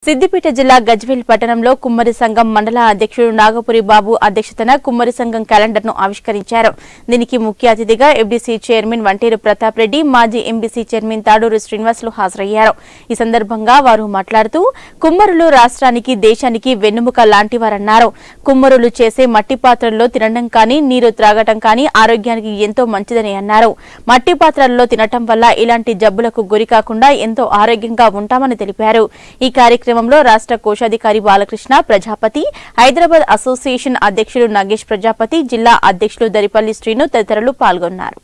సిద్దిపేట జిల్లా గజ్వేల్ పట్టణంలో కుమ్మరి సంఘం మండల అధ్యక్షుడు నాగపురి బాబు అధ్యక్షతన కుమ్మరి సంఘం క్యాలెండర్ ను ఆవిష్కరించారు దీనికి ముఖ్య అతిథిగా ఎఫ్డీసీ చైర్మన్ వంటేరు ప్రతాప్ రెడ్డి మాజీ ఎంబీసీ చైర్మన్ తాడూరు శ్రీనివాసులు హాజరయ్యారు ఈ సందర్భంగా వారు మాట్లాడుతూ కుమ్మరులు రాష్ట్రానికి దేశానికి వెన్నెముక లాంటివారన్నారు కుమ్మరులు చేసే మట్టి పాత్రల్లో తినడం కానీ నీరు త్రాగటం కానీ ఆరోగ్యానికి ఎంతో మంచిదని అన్నారు మట్టి పాత్రల్లో తినటం వల్ల ఇలాంటి జబ్బులకు గురి కాకుండా ఎంతో ఆరోగ్యంగా ఉంటామని తెలిపారు ఈ కార్యక్రమంలో రాష్ట్ర కోశాధికారి బాలకృష్ణ ప్రజాపతి హైదరాబాద్ అసోసియేషన్ అధ్యక్షులు నాగేష్ ప్రజాపతి జిల్లా అధ్యక్షులు దరిపల్లి శ్రీను తదితరులు పాల్గొన్నారు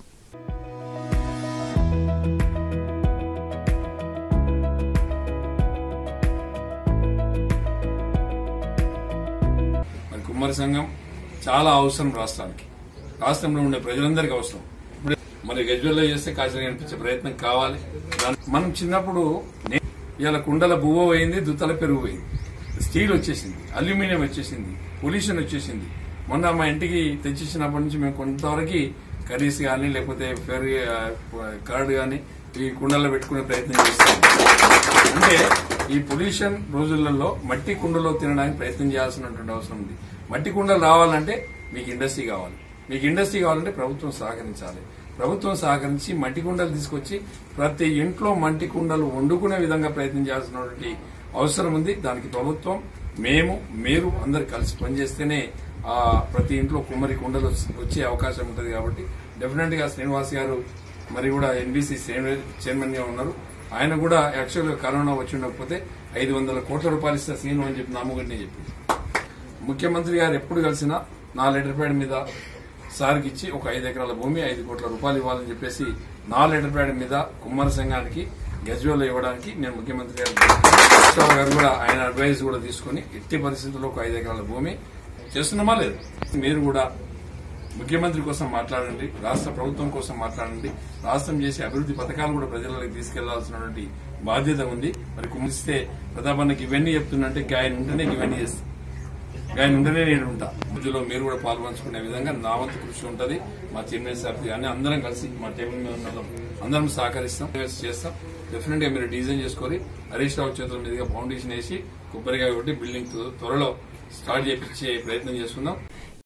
మరి కుమ్మరి సంఘం చాలా అవసరం రాష్ట్రానికి రాష్ట్రంలో ఉండే ప్రజలందరికీ అవసరం ఇప్పుడు మరి గజ్వల్లో చేస్తే కాశీ కనిపించే ప్రయత్నం కావాలి దాని- మనం చిన్నప్పుడు నే- ఇవాళ కుండల బువ్వ పోయింది దుత్తల పెరుగు పోయింది స్టీల్ వచ్చేసింది అల్యూమినియం వచ్చేసింది పొల్యూషన్ వచ్చేసింది మొన్న మా ఇంటికి తెచ్చిచ్చినప్పటి నుంచి మేము కొంతవరకు కర్రీస్ కానీ లేకపోతే పెరుగు కర్డ్ కానీ ఈ కుండల్లో పెట్టుకునే ప్రయత్నం చేస్తాం అంటే ఈ పొల్యూషన్ రోజులలో మట్టి కుండలో తినడానికి ప్రయత్నం చేయాల్సినటువంటి అవసరం ఉంది మట్టి కుండలు రావాలంటే మీకు ఇండస్ట్రీ కావాలి మీకు ఇండస్ట్రీ కావాలంటే ప్రభుత్వం సహకరించాలి ప్రభుత్వం సహకరించి మట్టి కుండలు తీసుకొచ్చి ప్రతి ఇంట్లో మట్టి కుండలు వండుకునే విధంగా ప్రయత్నం చేయాల్సినటువంటి అవసరం ఉంది దానికి ప్రభుత్వం మేము మీరు అందరు కలిసి పనిచేస్తేనే ఆ ప్రతి ఇంట్లో కుమ్మరి కుండలు వచ్చి- వచ్చే అవకాశం ఉంటుంది కాబట్టి డెఫినెట్ గా శ్రీనివాస్ గారు మరి కూడా ఎన్బీసీ చైర్మన్ గా ఉన్నారు ఆయన కూడా యాక్చువల్ గా కరోనా వచ్చి ఉండకపోతే ఐదు వందల కోట్ల రూపాయలు ఇస్తా సీను అని చెప్పి నామగడ్నే చెప్పింది ముఖ్యమంత్రి గారు ఎప్పుడు కలిసినా నా లెటర్ ప్యాడ్ మీద సార్కి ఇచ్చి ఒక ఐదు ఎకరాల భూమి ఐదు కోట్ల రూపాయలు ఇవ్వాలని చెప్పేసి నా లెటర్ ప్యాడ్ మీద కుమ్మర సంఘానికి గజ్వేల్ ఇవ్వడానికి నేను ముఖ్యమంత్రి గారు రావు గారు కూడా ఆయన అడ్వైస్ కూడా తీసుకుని ఎట్టి పరిస్థితుల్లో ఒక ఐదు ఎకరాల భూమి చేస్తున్నామా లేదు మీరు కూడా ముఖ్యమంత్రి కోసం మాట్లాడండి రాష్ట్ర ప్రభుత్వం కోసం మాట్లాడండి రాష్ట్రం చేసే అభివృద్ధి పథకాలు కూడా ప్రజలకు తీసుకెళ్లాల్సినటువంటి బాధ్యత ఉంది మరి కుమ్మిస్తే ప్రతాపన్నకి ఇవన్నీ చెప్తున్నంటే ఆయన ఉంటేనే ఇవన్నీ చేస్తాం ఆయన ఉంటేనే నేను ఉంటా మధ్యలో మీరు కూడా పాల్పంచుకునే విధంగా నా వంతు కృషి ఉంటది మా చైర్మన్ సార్ కానీ అందరం కలిసి మా టేబుల్ మీద ఉన్న అందరం సహకరిస్తాం చేస్తాం డెఫినెట్ గా మీరు డిజైన్ చేసుకొని హరీష్ రావు చేతుల మీదుగా ఫౌండేషన్ వేసి కొబ్బరికాయ కొట్టి బిల్డింగ్ త్వరలో స్టార్ట్ చేయించే ప్రయత్నం చేసుకుందాం